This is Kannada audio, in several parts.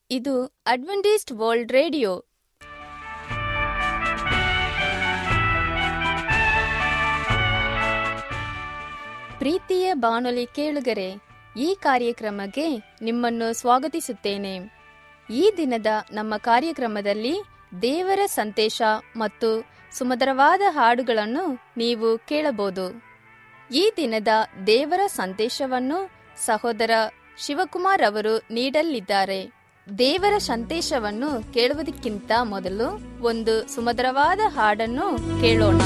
ಇದು ಅಡ್ವೆಂಟಿಸ್ಟ್ ವರ್ಲ್ಡ್ ರೇಡಿಯೋ ಪ್ರೀತಿಯ ಬಾನುಲಿ ಕೇಳುಗರೆ ಈ ಕಾರ್ಯಕ್ರಮಕ್ಕೆ ನಿಮ್ಮನ್ನು ಸ್ವಾಗತಿಸುತ್ತೇನೆ ಈ ದಿನದ ನಮ್ಮ ಕಾರ್ಯಕ್ರಮದಲ್ಲಿ ದೇವರ ಸಂದೇಶ ಮತ್ತು ಸುಮಧುರವಾದ ಹಾಡುಗಳನ್ನು ನೀವು ಕೇಳಬಹುದು ಈ ದಿನದ ದೇವರ ಸಂದೇಶವನ್ನು ಸಹೋದರ ಶಿವಕುಮಾರ್ ಅವರು ನೀಡಲಿದ್ದಾರೆ ದೇವರ ಸಂದೇಶವನ್ನು ಕೇಳುವುದಕ್ಕಿಂತ ಮೊದಲು ಒಂದು ಸುಮಧುರವಾದ ಹಾಡನ್ನು ಕೇಳೋಣ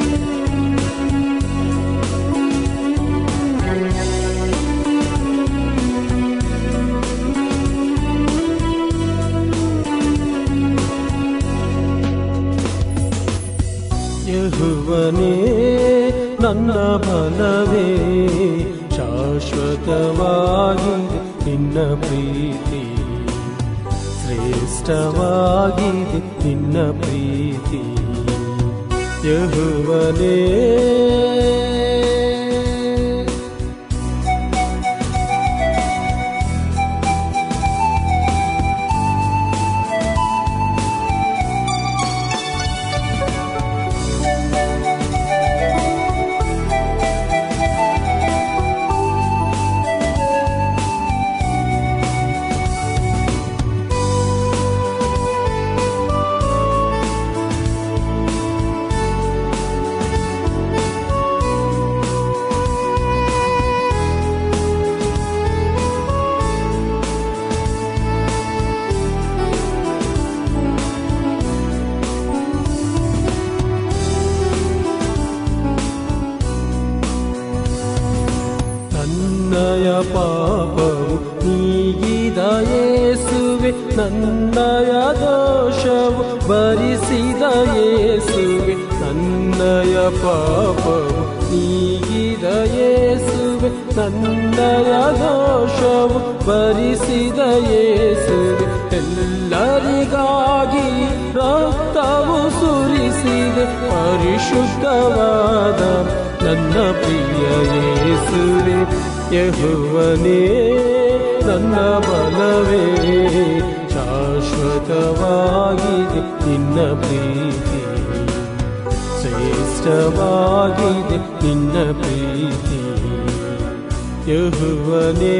ಯಹುವನೇ ನನ್ನ ಬಲವೇ ಶಾಶ್ವತವಾಗಿದೆ ನಿನ್ನ ಪ್ರೀತಿ ಶ್ರೇಷ್ಠವಾಗಿದೆ ನಿನ್ನ ಪ್ರೀತಿ ಯಹುವನೇ ನನ್ನಯ ಪಾಪವು ನೀಗಿದ ಯೇಸುವೆ ನನ್ನಯ ದೋಷವು ಭರಿಸಿದ ಯೇಸುವೆ ನನ್ನಯ ಪಾಪವು ನೀಗಿದ ಯೇಸುವೆ ನನ್ನಯ ದೋಷವು ಭರಿಸಿದ ಯೇಸುವೆ ಎಲ್ಲರಿಗಾಗಿ ರಕ್ತವು ಸುರಿಸಿದೆ ಪರಿಶುದ್ಧವಾದ ನನ್ನ ಪ್ರಿಯ ಯೇಸುವೆ ಯಹುವನೇ ನನ್ನ ಬಲವೇ ಶಾಶ್ವತವಾಗಿದೆ ನಿನ್ನ ಪ್ರೀತಿ ಶ್ರೇಷ್ಠವಾಗಿದೆ ನಿನ್ನ ಪ್ರೀತಿ ಯಹುವನೇ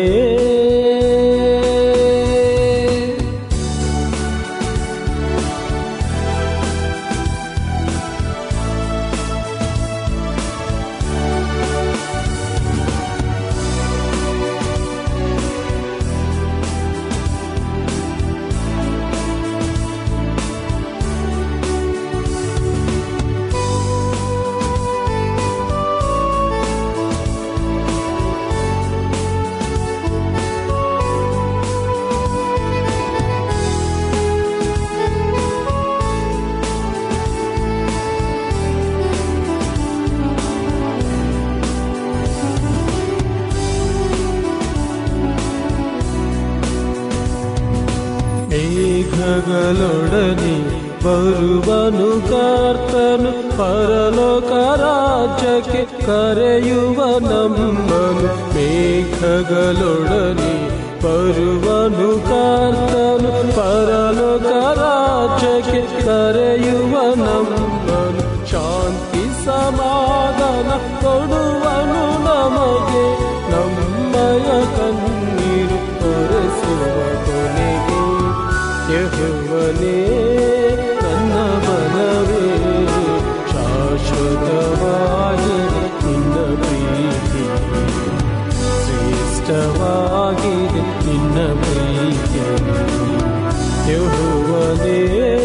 ಮೇಘಗಳೊಡನೆ ಬರುವನು ಕರ್ತನು ಪರಲೋಕ ರಾಜ್ಯಕ್ಕೆ ಕರೆಯುವ ನಮ್ಮನು ಮೇಘಗಳೊಡನೆ ಬರುವನು ಕರ್ತನು ಪರಲೋಕ ರಾಜ್ಯಕ್ಕೆ ಕರೆಯುವ ನಮ್ಮನು ಶಾಂತಿ ಸಮಾಧಾನ ಕೊಡುವನು ನಮಗೆ ನಮ್ಮಯ ಕಣ್ಣೀರು ತೋರಿಸುವ ಕೊನೆಗೆ ಯಹುವನೇ ನನ್ನ ಬಲವೇ ಶಾಶ್ವತವಾಗಿದೆ ನಿನ್ನ ಪ್ರೀತಿ ಶ್ರೇಷ್ಠವಾಗಿದೆ ನಿನ್ನ ಪ್ರೀತಿ ಯಹುವನೇ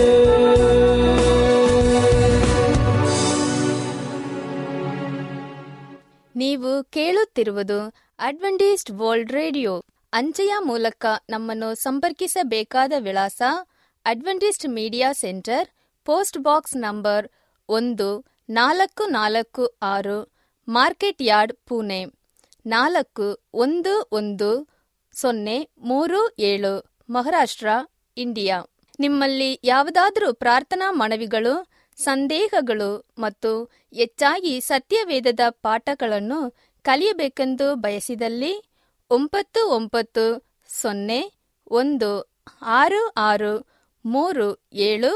ನೀವು ಕೇಳುತ್ತಿರುವುದು ಅಡ್ವೆಂಟಿಸ್ಟ್ ವರ್ಲ್ಡ್ ರೇಡಿಯೋ ಅಂಚೆಯ ಮೂಲಕ ನಮ್ಮನ್ನು ಸಂಪರ್ಕಿಸಬೇಕಾದ ವಿಳಾಸ Adventist media centre post box number ಒಂದು ನಾಲ್ಕು ನಾಲ್ಕು ಆರು ಮಾರ್ಕೆಟ್ ಯಾರ್ಡ್ ಪುಣೆ ನಾಲ್ಕು ಒಂದು ಒಂದು ಸೊನ್ನೆ ಮೂರು ಏಳು ಮಹಾರಾಷ್ಟ್ರ ಇಂಡಿಯಾ ನಿಮ್ಮಲ್ಲಿ ಯಾವುದಾದರೂ ಪ್ರಾರ್ಥನಾ ಮನವಿಗಳು ಸಂದೇಹಗಳು ಮತ್ತು ಹೆಚ್ಚಾಗಿ ಸತ್ಯವೇದದ ಪಾಠಗಳನ್ನು ಕಲಿಯಬೇಕೆಂದು ಬಯಸಿದಲ್ಲಿ ಒಂಬತ್ತು ಒಂಬತ್ತು ಸೊನ್ನೆ ಒಂದು ಆರು ಆರು ಮೂರು ಏಳು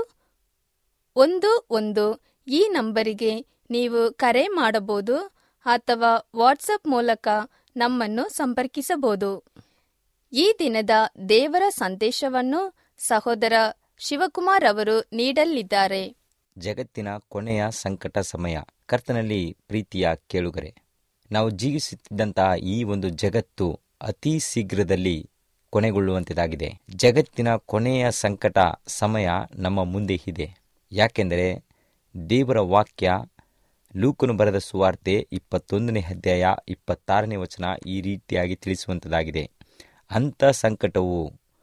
ಒಂದು ಒಂದು ಈ ನಂಬರಿಗೆ ನೀವು ಕರೆ ಮಾಡಬಹುದು ಅಥವಾ ವಾಟ್ಸಪ್ ಮೂಲಕ ನಮ್ಮನ್ನು ಸಂಪರ್ಕಿಸಬಹುದು ಈ ದಿನದ ದೇವರ ಸಂದೇಶವನ್ನು ಸಹೋದರ ಶಿವಕುಮಾರ್ ಅವರು ನೀಡಲಿದ್ದಾರೆ ಜಗತ್ತಿನ ಕೊನೆಯ ಸಂಕಟ ಸಮಯ ಕರ್ತನಲ್ಲಿ ಪ್ರೀತಿಯ ಕೇಳುಗರೆ ನಾವು ಜೀವಿಸುತ್ತಿದ್ದಂತಹ ಈ ಒಂದು ಜಗತ್ತು ಅತಿ ಶೀಘ್ರದಲ್ಲಿ ಕೊನೆಗೊಳ್ಳುವಂಥದ್ದಾಗಿದೆ ಜಗತ್ತಿನ ಕೊನೆಯ ಸಂಕಟ ಸಮಯ ನಮ್ಮ ಮುಂದೆ ಇದೆ ಯಾಕೆಂದರೆ ದೇವರ ವಾಕ್ಯ ಲೂಕನು ಬರೆದ ಸುವಾರ್ತೆ ಇಪ್ಪತ್ತೊಂದನೇ ಅಧ್ಯಾಯ ಇಪ್ಪತ್ತಾರನೇ ವಚನ ಈ ರೀತಿಯಾಗಿ ತಿಳಿಸುವಂಥದ್ದಾಗಿದೆ ಅಂಥ ಸಂಕಟವು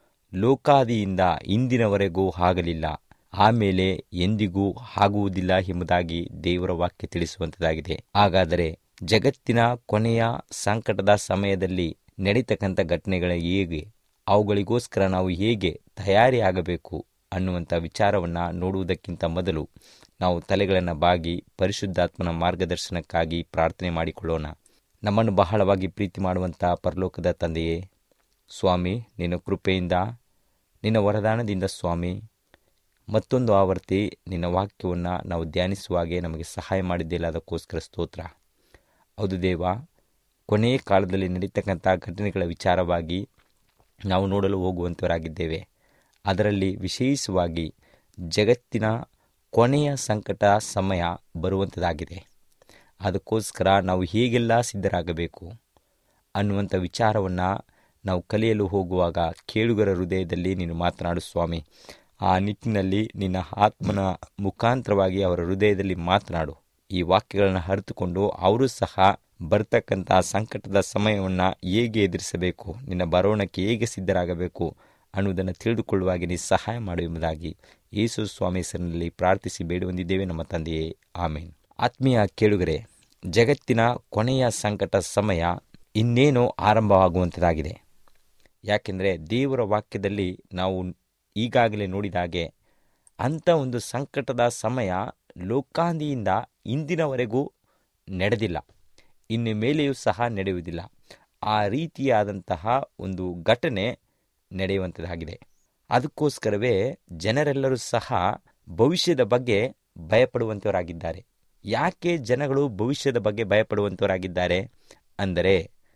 ಲೋಕಾದಿಯಿಂದ ಇಂದಿನವರೆಗೂ ಆಗಲಿಲ್ಲ ಆಮೇಲೆ ಎಂದಿಗೂ ಆಗುವುದಿಲ್ಲ ಎಂಬುದಾಗಿ ದೇವರ ವಾಕ್ಯ ತಿಳಿಸುವಂಥದ್ದಾಗಿದೆ ಹಾಗಾದರೆ ಜಗತ್ತಿನ ಕೊನೆಯ ಸಂಕಟದ ಸಮಯದಲ್ಲಿ ನಡೀತಕ್ಕಂಥ ಘಟನೆಗಳ ಹೇಗೆ ಅವುಗಳಿಗೋಸ್ಕರ ನಾವು ಹೇಗೆ ತಯಾರಿಯಾಗಬೇಕು ಅನ್ನುವಂಥ ವಿಚಾರವನ್ನು ನೋಡುವುದಕ್ಕಿಂತ ಮೊದಲು ನಾವು ತಲೆಗಳನ್ನು ಬಾಗಿ ಪರಿಶುದ್ಧಾತ್ಮನ ಮಾರ್ಗದರ್ಶನಕ್ಕಾಗಿ ಪ್ರಾರ್ಥನೆ ಮಾಡಿಕೊಳ್ಳೋಣ ನಮ್ಮನ್ನು ಬಹಳವಾಗಿ ಪ್ರೀತಿ ಮಾಡುವಂಥ ಪರಲೋಕದ ತಂದೆಯೇ ಸ್ವಾಮಿ ನಿನ್ನ ಕೃಪೆಯಿಂದ ನಿನ್ನ ವರದಾನದಿಂದ ಸ್ವಾಮಿ ಮತ್ತೊಂದು ಆವರ್ತಿ ನಿನ್ನ ವಾಕ್ಯವನ್ನು ನಾವು ಧ್ಯಾನಿಸುವಾಗೆ ನಮಗೆ ಸಹಾಯ ಮಾಡಿದ್ದಿಲ್ಲ ಅದಕ್ಕೋಸ್ಕರ ಸ್ತೋತ್ರ ಹೌದು ದೇವ ಕೊನೆಯ ಕಾಲದಲ್ಲಿ ನಡೀತಕ್ಕಂಥ ಘಟನೆಗಳ ವಿಚಾರವಾಗಿ ನಾವು ನೋಡಲು ಹೋಗುವಂಥವರಾಗಿದ್ದೇವೆ ಅದರಲ್ಲಿ ವಿಶೇಷವಾಗಿ ಜಗತ್ತಿನ ಕೊನೆಯ ಸಂಕಟ ಸಮಯ ಬರುವಂಥದ್ದಾಗಿದೆ ಅದಕ್ಕೋಸ್ಕರ ನಾವು ಹೇಗೆಲ್ಲ ಸಿದ್ಧರಾಗಬೇಕು ಅನ್ನುವಂಥ ವಿಚಾರವನ್ನು ನಾವು ಕಲಿಯಲು ಹೋಗುವಾಗ ಕೇಳುಗರ ಹೃದಯದಲ್ಲಿ ನೀನು ಮಾತನಾಡು ಸ್ವಾಮಿ ಆ ನಿಟ್ಟಿನಲ್ಲಿ ನಿನ್ನ ಆತ್ಮನ ಮುಖಾಂತರವಾಗಿ ಅವರ ಹೃದಯದಲ್ಲಿ ಮಾತನಾಡು ಈ ವಾಕ್ಯಗಳನ್ನು ಅರಿತುಕೊಂಡು ಅವರು ಸಹ ಬರ್ತಕ್ಕಂಥ ಸಂಕಟದ ಸಮಯವನ್ನು ಹೇಗೆ ಎದುರಿಸಬೇಕು ನಿನ್ನ ಬರೋಣಕ್ಕೆ ಹೇಗೆ ಸಿದ್ಧರಾಗಬೇಕು ಅನ್ನುವುದನ್ನು ತಿಳಿದುಕೊಳ್ಳುವಾಗೆ ನೀ ಸಹಾಯ ಮಾಡು ಎಂಬುದಾಗಿ ಯೇಸು ಸ್ವಾಮಿ ಹೆಸರಿನಲ್ಲಿ ಪ್ರಾರ್ಥಿಸಿ ಬೇಡುವಂದಿದ್ದೇವೆ ನಮ್ಮ ತಂದೆಯೇ ಆಮೇನ್ ಆತ್ಮೀಯ ಕೇಳುಗರೆ ಜಗತ್ತಿನ ಕೊನೆಯ ಸಂಕಟ ಸಮಯ ಇನ್ನೇನು ಆರಂಭವಾಗುವಂಥದ್ದಾಗಿದೆ ಯಾಕೆಂದರೆ ದೇವರ ವಾಕ್ಯದಲ್ಲಿ ನಾವು ಈಗಾಗಲೇ ನೋಡಿದ ಹಾಗೆ ಅಂಥ ಒಂದು ಸಂಕಟದ ಸಮಯ ಲೋಕಾಂದಿಯಿಂದ ಇಂದಿನವರೆಗೂ ನಡೆದಿಲ್ಲ ಇನ್ನು ಮೇಲೆಯೂ ಸಹ ನಡೆಯುವುದಿಲ್ಲ ಆ ರೀತಿಯಾದಂತಹ ಒಂದು ಘಟನೆ ನಡೆಯುವಂಥದ್ದಾಗಿದೆ ಅದಕ್ಕೋಸ್ಕರವೇ ಜನರೆಲ್ಲರೂ ಸಹ ಭವಿಷ್ಯದ ಬಗ್ಗೆ ಭಯಪಡುವಂಥವರಾಗಿದ್ದಾರೆ ಯಾಕೆ ಜನಗಳು ಭವಿಷ್ಯದ ಬಗ್ಗೆ ಭಯಪಡುವಂಥವರಾಗಿದ್ದಾರೆ ಅಂದರೆ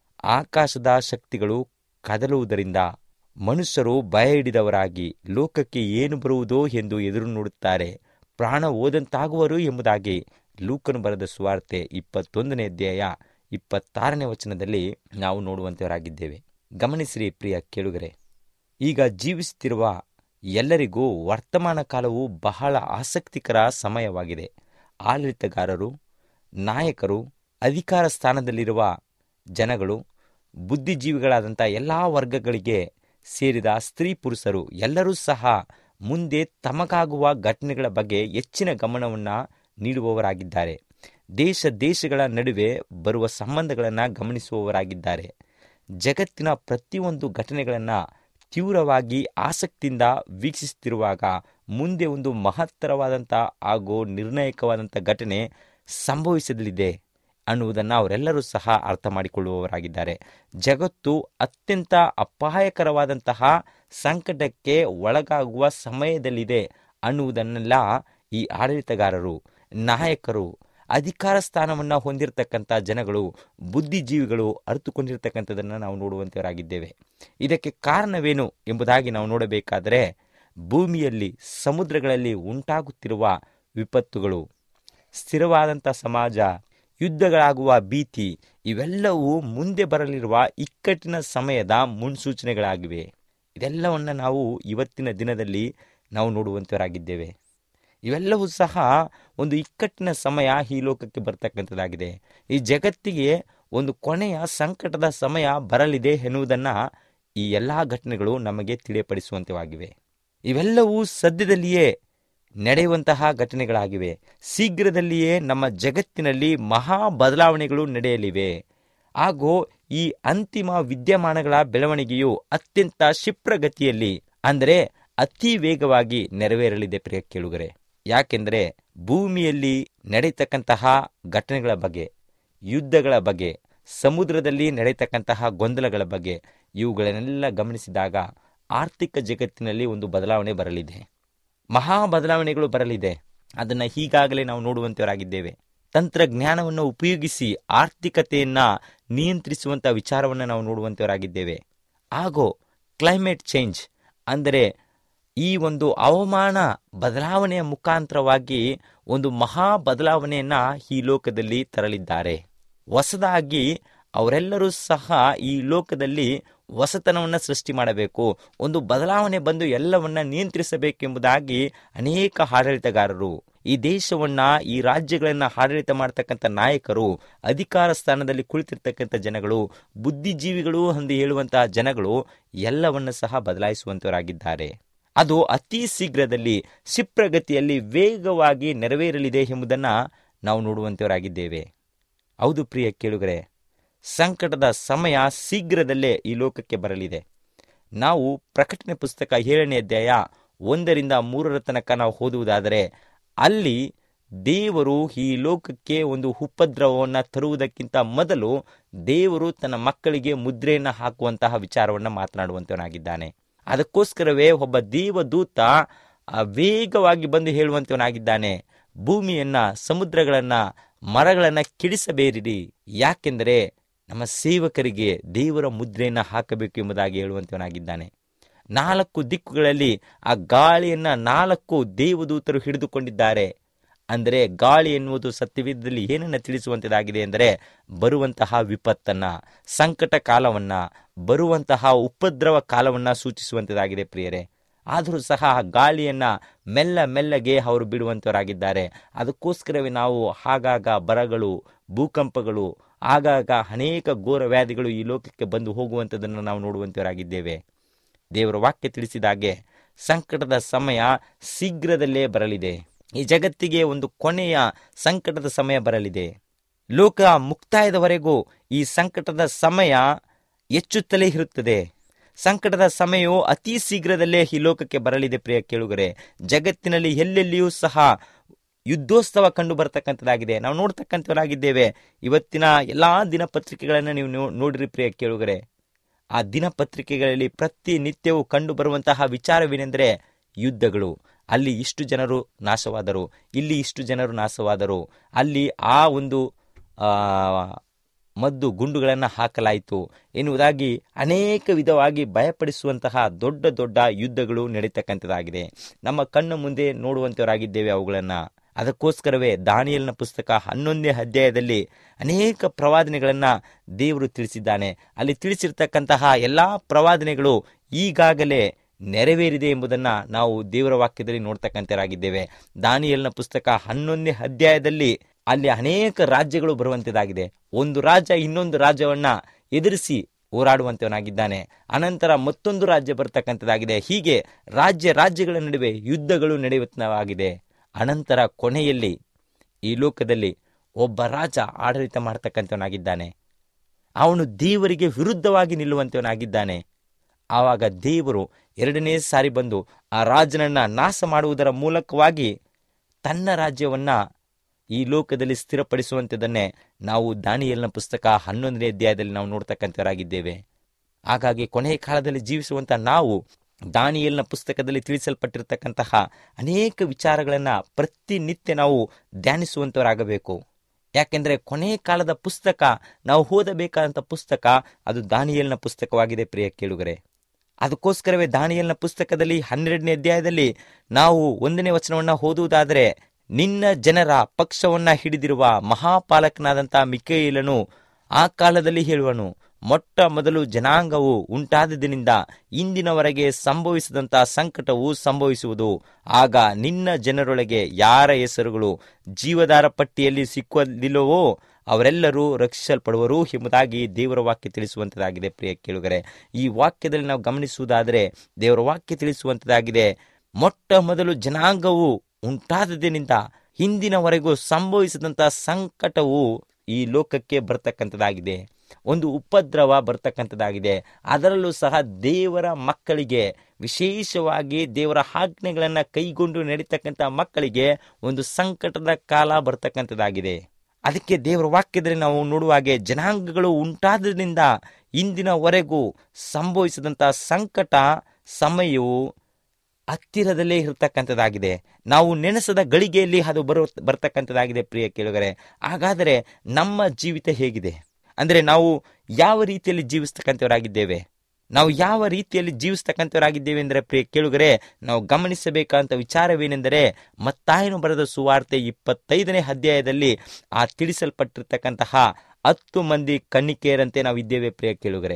ಆಕಾಶದ ಶಕ್ತಿಗಳು ಕದಲುವುದರಿಂದ ಮನುಷ್ಯರು ಭಯ ಹಿಡಿದವರಾಗಿ ಲೋಕಕ್ಕೆ ಏನು ಬರುವುದೋ ಎಂದು ಎದುರು ನೋಡುತ್ತಾರೆ ಪ್ರಾಣ ಹೋದಂತಾಗುವರು ಎಂಬುದಾಗಿ ಲೂಕನು ಬರೆದ ಸುವಾರ್ತೆ ಇಪ್ಪತ್ತೊಂದನೇ ಅಧ್ಯಾಯ ಇಪ್ಪತ್ತಾರನೇ ವಚನದಲ್ಲಿ ನಾವು ನೋಡುವಂತವರಾಗಿದ್ದೇವೆ ಗಮನಿಸಿರಿ ಪ್ರಿಯ ಕೇಳುಗರೆ ಈಗ ಜೀವಿಸುತ್ತಿರುವ ಎಲ್ಲರಿಗೂ ವರ್ತಮಾನ ಕಾಲವು ಬಹಳ ಆಸಕ್ತಿಕರ ಸಮಯವಾಗಿದೆ ಆಡಳಿತಗಾರರು ನಾಯಕರು ಅಧಿಕಾರ ಸ್ಥಾನದಲ್ಲಿರುವ ಜನಗಳು ಬುದ್ಧಿಜೀವಿಗಳಾದಂಥ ಎಲ್ಲ ವರ್ಗಗಳಿಗೆ ಸೇರಿದ ಸ್ತ್ರೀ ಪುರುಷರು ಎಲ್ಲರೂ ಸಹ ಮುಂದೆ ತಮಗಾಗುವ ಘಟನೆಗಳ ಬಗ್ಗೆ ಹೆಚ್ಚಿನ ಗಮನವನ್ನು ನೀಡುವವರಾಗಿದ್ದಾರೆ ದೇಶ ದೇಶಗಳ ನಡುವೆ ಬರುವ ಸಂಬಂಧಗಳನ್ನು ಗಮನಿಸುವವರಾಗಿದ್ದಾರೆ ಜಗತ್ತಿನ ಪ್ರತಿಯೊಂದು ಘಟನೆಗಳನ್ನು ತೀವ್ರವಾಗಿ ಆಸಕ್ತಿಯಿಂದ ವೀಕ್ಷಿಸುತ್ತಿರುವಾಗ ಮುಂದೆ ಒಂದು ಮಹತ್ತರವಾದಂಥ ಹಾಗೂ ನಿರ್ಣಾಯಕವಾದಂಥ ಘಟನೆ ಸಂಭವಿಸಲಿದೆ ಅನ್ನುವುದನ್ನು ಅವರೆಲ್ಲರೂ ಸಹ ಅರ್ಥ ಮಾಡಿಕೊಳ್ಳುವವರಾಗಿದ್ದಾರೆ ಜಗತ್ತು ಅತ್ಯಂತ ಅಪಾಯಕರವಾದಂತಹ ಸಂಕಟಕ್ಕೆ ಒಳಗಾಗುವ ಸಮಯದಲ್ಲಿದೆ ಅನ್ನುವುದನ್ನೆಲ್ಲ ಈ ಆಡಳಿತಗಾರರು ನಾಯಕರು ಅಧಿಕಾರ ಸ್ಥಾನವನ್ನು ಹೊಂದಿರತಕ್ಕಂಥ ಜನಗಳು ಬುದ್ಧಿಜೀವಿಗಳು ಅರಿತುಕೊಂಡಿರ್ತಕ್ಕಂಥದ್ದನ್ನು ನಾವು ನೋಡುವಂತವರಾಗಿದ್ದೇವೆ ಇದಕ್ಕೆ ಕಾರಣವೇನು ಎಂಬುದಾಗಿ ನಾವು ನೋಡಬೇಕಾದರೆ ಭೂಮಿಯಲ್ಲಿ ಸಮುದ್ರಗಳಲ್ಲಿ ಉಂಟಾಗುತ್ತಿರುವ ವಿಪತ್ತುಗಳು ಸ್ಥಿರವಾದಂಥ ಸಮಾಜ ಯುದ್ಧಗಳಾಗುವ ಭೀತಿ ಇವೆಲ್ಲವೂ ಮುಂದೆ ಬರಲಿರುವ ಇಕ್ಕಟ್ಟಿನ ಸಮಯದ ಮುನ್ಸೂಚನೆಗಳಾಗಿವೆ ಇದೆಲ್ಲವನ್ನು ನಾವು ಇವತ್ತಿನ ದಿನದಲ್ಲಿ ನಾವು ನೋಡುವಂತವರಾಗಿದ್ದೇವೆ ಇವೆಲ್ಲವೂ ಸಹ ಒಂದು ಇಕ್ಕಟ್ಟಿನ ಸಮಯ ಈ ಲೋಕಕ್ಕೆ ಬರ್ತಕ್ಕಂಥದ್ದಾಗಿದೆ ಈ ಜಗತ್ತಿಗೆ ಒಂದು ಕೊನೆಯ ಸಂಕಟದ ಸಮಯ ಬರಲಿದೆ ಎನ್ನುವುದನ್ನು ಈ ಎಲ್ಲ ಘಟನೆಗಳು ನಮಗೆ ತಿಳಿಯಪಡಿಸುವಂತವಾಗಿವೆ ಇವೆಲ್ಲವೂ ಸದ್ಯದಲ್ಲಿಯೇ ನಡೆಯುವಂತಹ ಘಟನೆಗಳಾಗಿವೆ ಶೀಘ್ರದಲ್ಲಿಯೇ ನಮ್ಮ ಜಗತ್ತಿನಲ್ಲಿ ಮಹಾ ಬದಲಾವಣೆಗಳು ನಡೆಯಲಿವೆ ಹಾಗೂ ಈ ಅಂತಿಮ ವಿದ್ಯಮಾನಗಳ ಬೆಳವಣಿಗೆಯು ಅತ್ಯಂತ ಕ್ಷಿಪ್ರಗತಿಯಲ್ಲಿ ಅಂದರೆ ಅತಿ ವೇಗವಾಗಿ ನೆರವೇರಲಿದೆ ಪ್ರಿಯ ಕೇಳುಗರೆ ಯಾಕೆಂದರೆ ಭೂಮಿಯಲ್ಲಿ ನಡೆಯತಕ್ಕಂತಹ ಘಟನೆಗಳ ಬಗ್ಗೆ ಯುದ್ಧಗಳ ಬಗ್ಗೆ ಸಮುದ್ರದಲ್ಲಿ ನಡೆಯತಕ್ಕಂತಹ ಗೊಂದಲಗಳ ಬಗ್ಗೆ ಇವುಗಳನ್ನೆಲ್ಲ ಗಮನಿಸಿದಾಗ ಆರ್ಥಿಕ ಜಗತ್ತಿನಲ್ಲಿ ಒಂದು ಬದಲಾವಣೆ ಬರಲಿದೆ ಮಹಾ ಬದಲಾವಣೆಗಳು ಬರಲಿದೆ ಅದನ್ನು ಈಗಾಗಲೇ ನಾವು ನೋಡುವಂತವರಾಗಿದ್ದೇವೆ ತಂತ್ರಜ್ಞಾನವನ್ನು ಉಪಯೋಗಿಸಿ ಆರ್ಥಿಕತೆಯನ್ನ ನಿಯಂತ್ರಿಸುವಂಥ ವಿಚಾರವನ್ನು ನಾವು ನೋಡುವಂತವರಾಗಿದ್ದೇವೆ ಹಾಗೂ ಕ್ಲೈಮೇಟ್ ಚೇಂಜ್ ಅಂದರೆ ಈ ಒಂದು ಹವಾಮಾನ ಬದಲಾವಣೆಯ ಮುಖಾಂತರವಾಗಿ ಒಂದು ಮಹಾ ಬದಲಾವಣೆಯನ್ನ ಈ ಲೋಕದಲ್ಲಿ ತರಲಿದ್ದಾರೆ ಹೊಸದಾಗಿ ಅವರೆಲ್ಲರೂ ಸಹ ಈ ಲೋಕದಲ್ಲಿ ಹೊಸತನವನ್ನು ಸೃಷ್ಟಿ ಮಾಡಬೇಕು ಒಂದು ಬದಲಾವಣೆ ಬಂದು ಎಲ್ಲವನ್ನ ನಿಯಂತ್ರಿಸಬೇಕೆಂಬುದಾಗಿ ಅನೇಕ ಆಡಳಿತಗಾರರು ಈ ದೇಶವನ್ನ ಈ ರಾಜ್ಯಗಳನ್ನ ಆಡಳಿತ ಮಾಡತಕ್ಕಂಥ ನಾಯಕರು ಅಧಿಕಾರ ಸ್ಥಾನದಲ್ಲಿ ಕುಳಿತಿರ್ತಕ್ಕಂಥ ಜನಗಳು ಬುದ್ಧಿಜೀವಿಗಳು ಎಂದು ಹೇಳುವಂತಹ ಜನಗಳು ಎಲ್ಲವನ್ನ ಸಹ ಬದಲಾಯಿಸುವಂತವರಾಗಿದ್ದಾರೆ ಅದು ಅತಿ ಶೀಘ್ರದಲ್ಲಿ ಕ್ಷಿಪ್ರಗತಿಯಲ್ಲಿ ವೇಗವಾಗಿ ನೆರವೇರಲಿದೆ ಎಂಬುದನ್ನ ನಾವು ನೋಡುವಂತವರಾಗಿದ್ದೇವೆ ಹೌದು ಪ್ರಿಯ ಕೇಳುಗರೆ ಸಂಕಟದ ಸಮಯ ಶೀಘ್ರದಲ್ಲೇ ಈ ಲೋಕಕ್ಕೆ ಬರಲಿದೆ ನಾವು ಪ್ರಕಟಣೆ ಪುಸ್ತಕ ಏಳನೇ ಅಧ್ಯಾಯ ಒಂದರಿಂದ ಮೂರರ ತನಕ ನಾವು ಓದುವುದಾದರೆ ಅಲ್ಲಿ ದೇವರು ಈ ಲೋಕಕ್ಕೆ ಒಂದು ಉಪದ್ರವವನ್ನು ತರುವುದಕ್ಕಿಂತ ಮೊದಲು ದೇವರು ತನ್ನ ಮಕ್ಕಳಿಗೆ ಮುದ್ರೆಯನ್ನು ಹಾಕುವಂತಹ ವಿಚಾರವನ್ನು ಮಾತನಾಡುವಂತವನಾಗಿದ್ದಾನೆ ಅದಕ್ಕೋಸ್ಕರವೇ ಒಬ್ಬ ದೇವದೂತ ಆ, ವೇಗವಾಗಿ ಬಂದು ಹೇಳುವಂತವನಾಗಿದ್ದಾನೆ ಭೂಮಿಯನ್ನ ಸಮುದ್ರಗಳನ್ನ ಮರಗಳನ್ನ ಕಿಡಿಸಬೇರಿರಿ ಯಾಕೆಂದರೆ ನಮ್ಮ ಸೇವಕರಿಗೆ ದೇವರ ಮುದ್ರೆಯನ್ನ ಹಾಕಬೇಕು ಎಂಬುದಾಗಿ ಹೇಳುವಂತವನಾಗಿದ್ದಾನೆ ನಾಲ್ಕು ದಿಕ್ಕುಗಳಲ್ಲಿ ಆ ಗಾಳಿಯನ್ನ ನಾಲ್ಕು ದೇವದೂತರು ಹಿಡಿದುಕೊಂಡಿದ್ದಾರೆ ಅಂದರೆ ಗಾಳಿ ಎನ್ನುವುದು ಸತ್ಯವಿದ್ದಲ್ಲಿ ಏನನ್ನ ತಿಳಿಸುವಂತದಾಗಿದೆ ಎಂದರೆ ಬರುವಂತಹ ವಿಪತ್ತನ್ನ ಸಂಕಟ ಕಾಲವನ್ನ ಬರುವಂತಹ ಉಪದ್ರವ ಕಾಲವನ್ನ ಸೂಚಿಸುವಂತದಾಗಿದೆ ಪ್ರಿಯರೇ ಆದರೂ ಸಹ ಆ ಗಾಳಿಯನ್ನ ಮೆಲ್ಲ ಮೆಲ್ಲಗೆ ಅವರು ಬಿಡುವಂತವರಾಗಿದ್ದಾರೆ ಅದಕ್ಕೋಸ್ಕರವೇ ನಾವು ಆಗಾಗ ಬರಗಳು ಭೂಕಂಪಗಳು ಆಗಾಗ ಅನೇಕ ಘೋರ ವ್ಯಾಧಿಗಳು ಈ ಲೋಕಕ್ಕೆ ಬಂದು ಹೋಗುವಂಥದ್ದನ್ನು ನಾವು ನೋಡುವಂತವರಾಗಿದ್ದೇವೆ ದೇವರ ವಾಕ್ಯ ತಿಳಿಸಿದ ಹಾಗೆ ಸಂಕಟದ ಸಮಯ ಶೀಘ್ರದಲ್ಲೇ ಬರಲಿದೆ ಈ ಜಗತ್ತಿಗೆ ಒಂದು ಕೊನೆಯ ಸಂಕಟದ ಸಮಯ ಬರಲಿದೆ ಲೋಕ ಮುಕ್ತಾಯದವರೆಗೂ ಈ ಸಂಕಟದ ಸಮಯ ಹೆಚ್ಚುತ್ತಲೇ ಇರುತ್ತದೆ ಸಂಕಟದ ಸಮಯವು ಅತಿ ಶೀಘ್ರದಲ್ಲೇ ಈ ಲೋಕಕ್ಕೆ ಬರಲಿದೆ ಪ್ರಿಯ ಕೇಳುಗರೆ ಜಗತ್ತಿನಲ್ಲಿ ಎಲ್ಲೆಲ್ಲಿಯೂ ಸಹ ಯುದ್ಧೋತ್ಸವ ಕಂಡು ಬರತಕ್ಕಂಥದ್ದಾಗಿದೆ ನಾವು ನೋಡ್ತಕ್ಕಂಥವರಾಗಿದ್ದೇವೆ ಇವತ್ತಿನ ಎಲ್ಲಾ ದಿನಪತ್ರಿಕೆಗಳನ್ನು ನೀವು ನೋ- ನೋಡಿರಿ ಪ್ರಿಯ ಕೇಳುಗರೆ ಆ ದಿನಪತ್ರಿಕೆಗಳಲ್ಲಿ ಪ್ರತಿನಿತ್ಯವೂ ಕಂಡು ಬರುವಂತಹ ವಿಚಾರವೇನೆಂದರೆ ಯುದ್ಧಗಳು ಅಲ್ಲಿ ಇಷ್ಟು ಜನರು ನಾಶವಾದರು ಇಲ್ಲಿ ಇಷ್ಟು ಜನರು ನಾಶವಾದರು ಅಲ್ಲಿ ಆ ಒಂದು ಆ, ಮದ್ದು ಗುಂಡುಗಳನ್ನು ಹಾಕಲಾಯಿತು ಎನ್ನುವುದಾಗಿ ಅನೇಕ ವಿಧವಾಗಿ ಭಯಪಡಿಸುವಂತಹ ದೊಡ್ಡ ದೊಡ್ಡ ಯುದ್ಧಗಳು ನಡೀತಕ್ಕಂಥದ್ದಾಗಿದೆ ನಮ್ಮ ಕಣ್ಣು ಮುಂದೆ ನೋಡುವಂತವರಾಗಿದ್ದೇವೆ ಅವುಗಳನ್ನು ಅದಕ್ಕೋಸ್ಕರವೇ ದಾನಿಯಲ್ನ ಪುಸ್ತಕ ಹನ್ನೊಂದನೇ ಅಧ್ಯಾಯದಲ್ಲಿ ಅನೇಕ ಪ್ರವಾದನೆಗಳನ್ನು ದೇವರು ತಿಳಿಸಿದ್ದಾನೆ ಅಲ್ಲಿ ತಿಳಿಸಿರ್ತಕ್ಕಂತಹ ಎಲ್ಲಾ ಪ್ರವಾದನೆಗಳು ಈಗಾಗಲೇ ನೆರವೇರಿದೆ ಎಂಬುದನ್ನು ನಾವು ದೇವರ ವಾಕ್ಯದಲ್ಲಿ ನೋಡ್ತಕ್ಕಂಥರಾಗಿದ್ದೇವೆ ದಾನಿಯಲ್ನ ಪುಸ್ತಕ ಹನ್ನೊಂದನೇ ಅಧ್ಯಾಯದಲ್ಲಿ ಅಲ್ಲಿ ಅನೇಕ ರಾಜ್ಯಗಳು ಬರುವಂತದಾಗಿದೆ ಒಂದು ರಾಜ್ಯ ಇನ್ನೊಂದು ರಾಜ್ಯವನ್ನ ಎದುರಿಸಿ ಹೋರಾಡುವಂತವನಾಗಿದ್ದಾನೆ ಅನಂತರ ಮತ್ತೊಂದು ರಾಜ್ಯ ಬರ್ತಕ್ಕಂಥದ್ದಾಗಿದೆ ಹೀಗೆ ರಾಜ್ಯ ರಾಜ್ಯಗಳ ನಡುವೆ ಯುದ್ಧಗಳು ನಡೆಯುತ್ತವಾಗಿದೆ ಅನಂತರ ಕೊನೆಯಲ್ಲಿ ಈ ಲೋಕದಲ್ಲಿ ಒಬ್ಬ ರಾಜ ಆಡಳಿತ ಮಾಡತಕ್ಕಂಥವನಾಗಿದ್ದಾನೆ ಅವನು ದೇವರಿಗೆ ವಿರುದ್ಧವಾಗಿ ನಿಲ್ಲುವಂತವನಾಗಿದ್ದಾನೆ ಆವಾಗ ದೇವರು ಎರಡನೇ ಸಾರಿ ಬಂದು ಆ ರಾಜನನ್ನ ನಾಶ ಮಾಡುವುದರ ಮೂಲಕವಾಗಿ ತನ್ನ ರಾಜ್ಯವನ್ನ ಈ ಲೋಕದಲ್ಲಿ ಸ್ಥಿರಪಡಿಸುವಂಥದ್ದನ್ನೇ ನಾವು ದಾನಿಯಲ್ನ ಪುಸ್ತಕ ಹನ್ನೊಂದನೇ ಅಧ್ಯಾಯದಲ್ಲಿ ನಾವು ನೋಡ್ತಕ್ಕಂಥವರಾಗಿದ್ದೇವೆ ಹಾಗಾಗಿ ಕೊನೆಯ ಕಾಲದಲ್ಲಿ ಜೀವಿಸುವಂತ ನಾವು ದಾನಿಯಲ್ನ ಪುಸ್ತಕದಲ್ಲಿ ತಿಳಿಸಲ್ಪಟ್ಟಿರತಕ್ಕಂತಹ ಅನೇಕ ವಿಚಾರಗಳನ್ನು ಪ್ರತಿನಿತ್ಯ ನಾವು ಧ್ಯಾನಿಸುವಂತವರಾಗಬೇಕು ಯಾಕೆಂದ್ರೆ ಕೊನೆಯ ಕಾಲದ ಪುಸ್ತಕ ನಾವು ಓದಬೇಕಾದಂಥ ಪುಸ್ತಕ ಅದು ದಾನಿಯಲ್ನ ಪುಸ್ತಕವಾಗಿದೆ ಪ್ರಿಯ ಕೇಳುಗರೆ ಅದಕ್ಕೋಸ್ಕರವೇ ದಾನಿಯಲ್ನ ಪುಸ್ತಕದಲ್ಲಿ ಹನ್ನೆರಡನೇ ಅಧ್ಯಾಯದಲ್ಲಿ ನಾವು ಒಂದನೇ ವಚನವನ್ನ ಓದುವುದಾದರೆ ನಿನ್ನ ಜನರ ಪಕ್ಷವನ್ನ ಹಿಡಿದಿರುವ ಮಹಾಪಾಲಕನಾದಂಥ ಮಿಕೇಲನು ಆ ಕಾಲದಲ್ಲಿ ಹೇಳುವನು ಮೊಟ್ಟ ಮೊದಲು ಜನಾಂಗವು ಉಂಟಾದದಿನಿಂದ ಇಂದಿನವರೆಗೆ ಸಂಭವಿಸಿದಂಥ ಸಂಕಟವು ಸಂಭವಿಸುವುದು ಆಗ ನಿನ್ನ ಜನರೊಳಗೆ ಯಾರ ಹೆಸರುಗಳು ಜೀವದಾರ ಪಟ್ಟಿಯಲ್ಲಿ ಸಿಕ್ಕುವುದಿಲ್ಲವೋ ಅವರೆಲ್ಲರೂ ರಕ್ಷಿಸಲ್ಪಡುವರು ಎಂಬುದಾಗಿ ದೇವರ ವಾಕ್ಯ ತಿಳಿಸುವಂತದಾಗಿದೆ ಪ್ರಿಯ ಕೇಳುಗರೆ ಈ ವಾಕ್ಯದಲ್ಲಿ ನಾವು ಗಮನಿಸುವುದಾದರೆ ದೇವರ ವಾಕ್ಯ ತಿಳಿಸುವಂತದಾಗಿದೆ ಮೊಟ್ಟ ಮೊದಲು ಜನಾಂಗವು ಉಂಟಾದದಿನಿಂದ ಹಿಂದಿನವರೆಗೂ ಸಂಭವಿಸಿದಂಥ ಸಂಕಟವು ಈ ಲೋಕಕ್ಕೆ ಬರ್ತಕ್ಕಂಥದ್ದಾಗಿದೆ ಒಂದು ಉಪದ್ರವ ಬರ್ತಕ್ಕಂಥದ್ದಾಗಿದೆ ಅದರಲ್ಲೂ ಸಹ ದೇವರ ಮಕ್ಕಳಿಗೆ ವಿಶೇಷವಾಗಿ ದೇವರ ಆಜ್ಞೆಗಳನ್ನು ಕೈಗೊಂಡು ನಡೀತಕ್ಕಂಥ ಮಕ್ಕಳಿಗೆ ಒಂದು ಸಂಕಟದ ಕಾಲ ಬರ್ತಕ್ಕಂಥದ್ದಾಗಿದೆ ಅದಕ್ಕೆ ದೇವರ ವಾಕ್ಯದಲ್ಲಿ ನಾವು ನೋಡುವಾಗೆ ಜನಾಂಗಗಳು ಉಂಟಾದ್ರಿಂದ ಇಂದಿನವರೆಗೂ ಸಂಭವಿಸಿದಂಥ ಸಂಕಟ ಸಮಯವು ಹತ್ತಿರದಲ್ಲೇ ಇರತಕ್ಕಂಥದ್ದಾಗಿದೆ ನಾವು ನೆನೆಸದ ಗಳಿಗೆಯಲ್ಲಿ ಅದು ಬರೋ ಬರ್ತಕ್ಕಂಥದ್ದಾಗಿದೆ ಪ್ರಿಯ ಕೇಳುಗರೆ ಹಾಗಾದರೆ ನಮ್ಮ ಜೀವಿತ ಹೇಗಿದೆ ಅಂದರೆ ನಾವು ಯಾವ ರೀತಿಯಲ್ಲಿ ಜೀವಿಸ್ತಕ್ಕಂಥವರಾಗಿದ್ದೇವೆ ನಾವು ಯಾವ ರೀತಿಯಲ್ಲಿ ಜೀವಿಸ್ತಕ್ಕಂಥವರಾಗಿದ್ದೇವೆ ಎಂದರೆ ಪ್ರಿಯ ಕೇಳುಗರೆ ನಾವು ಗಮನಿಸಬೇಕಾದಂಥ ವಿಚಾರವೇನೆಂದರೆ ಮತ್ತಾಯನು ಬರೆದ ಸುವಾರ್ತೆ ಇಪ್ಪತ್ತೈದನೇ ಅಧ್ಯಾಯದಲ್ಲಿ ಆ ತಿಳಿಸಲ್ಪಟ್ಟಿರ್ತಕ್ಕಂತಹ ಹತ್ತು ಮಂದಿ ಕನ್ನಿಕೆಯರಂತೆ ನಾವು ಇದ್ದೇವೆ ಪ್ರಿಯ ಕೇಳುಗರೆ